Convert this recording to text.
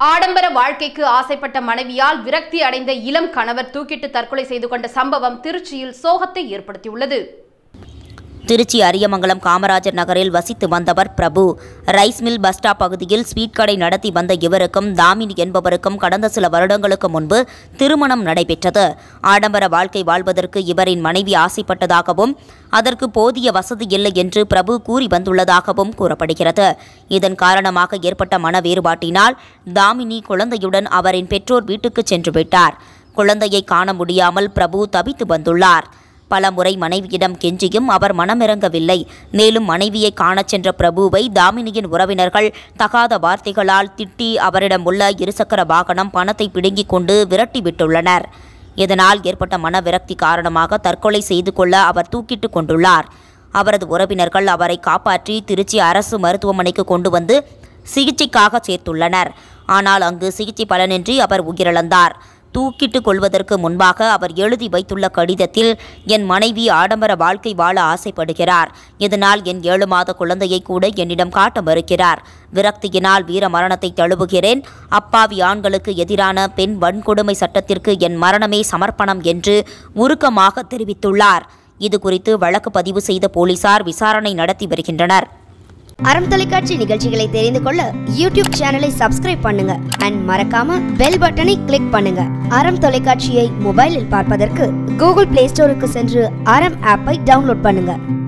ஆடம்பர வாழ்க்கைக்கு ஆசைப்பட்ட மனைவியால் விரக்தி அடைந்த இளம் கணவர் தூக்கிட்டு தற்கொலை செய்து கொண்ட சம்பவம் திருச்சியில் சோகத்தை ஏற்படுத்தியுள்ளது திருச்சி அரியமங்கலம் காமராஜர் நகரில் வசித்து வந்தவர் Prabhu rice mill bus stop பகுதியில் ஸ்வீட் கடை நடத்தி வந்த இவருக்கும் தாமினி என்பவருக்கும் கடந்த சில வருடங்களுக்கு முன்பு திருமணம் நடைபெற்றது ஆடம்பர வாழ்க்கை வாழ்வதற்கு இவரின் மனைவி ஆசைப்பட்டதாகவும் அதற்கு போதிய வசதி இல்லை என்று பிரபு கூறி வந்துள்ளதாகவும் கூறப்படுகிறது இதன் காரணமாக ஏற்பட்ட மன வேறுபாட்டினால் தாமினி குழந்தையுடன் அவரின் பெற்றோர் வீட்டுக்கு சென்று விட்டார் குழந்தையை காண முடியாமல் பிரபு தவித்து வந்துள்ளார் பல முறை மனைவியிடம் கெஞ்சியும் அவர் மனமிறங்கவில்லை மேலும் மனைவியை காணச் சென்ற பிரபுவை தாமினியின் உறவினர்கள் தகாத வார்த்தைகளால் திட்டி அவரிடம் உள்ள இருசக்கர வாகனம் பணத்தை பிடுங்கிக் கொண்டு விரட்டிவிட்டுள்ளனர் இதனால் ஏற்பட்ட மன விரக்தி காரணமாக தற்கொலை செய்து கொள்ள அவர் தூக்கிட்டு கொண்டுள்ளார் அவரது உறவினர்கள் அவரை காப்பாற்றி திருச்சி அரசு மருத்துவமனைக்கு கொண்டு வந்து சிகிச்சைக்காக சேர்த்துள்ளனர் ஆனால் அங்கு சிகிச்சை பலனின்றி அவர் உயிரிழந்தார் தூக்கிட்டு கொள்வதற்கு முன்பாக அவர் எழுதி வைத்துள்ள கடிதத்தில் என் மனைவி ஆடம்பர வாழ்க்கை வாழ ஆசைப்படுகிறார் இதனால் என் ஏழு மாத குழந்தையை கூட என்னிடம் காட்ட மறுக்கிறார் விரக்தியினால் வீர மரணத்தை தழுவுகிறேன் அப்பாவி ஆண்களுக்கு எதிரான பெண் வன்கொடுமை சட்டத்திற்கு என் மரணமே சமர்ப்பணம் என்று உருக்கமாக தெரிவித்துள்ளார் இது குறித்து வழக்கு பதிவு செய்த போலீசார் விசாரணை நடத்தி வருகின்றனர் அறம் தொலைக்காட்சி நிகழ்ச்சிகளை தெரிந்து கொள்ள யூடியூப் சேனலை சப்ஸ்கிரைப் பண்ணுங்க அண்ட் மறக்காம பெல் பட்டனை கிளிக் பண்ணுங்க அறம் தொலைக்காட்சியை மொபைலில் பார்ப்பதற்கு கூகுள் பிளே ஸ்டோருக்கு சென்று அறம் ஆப்பை டவுன்லோட் பண்ணுங்க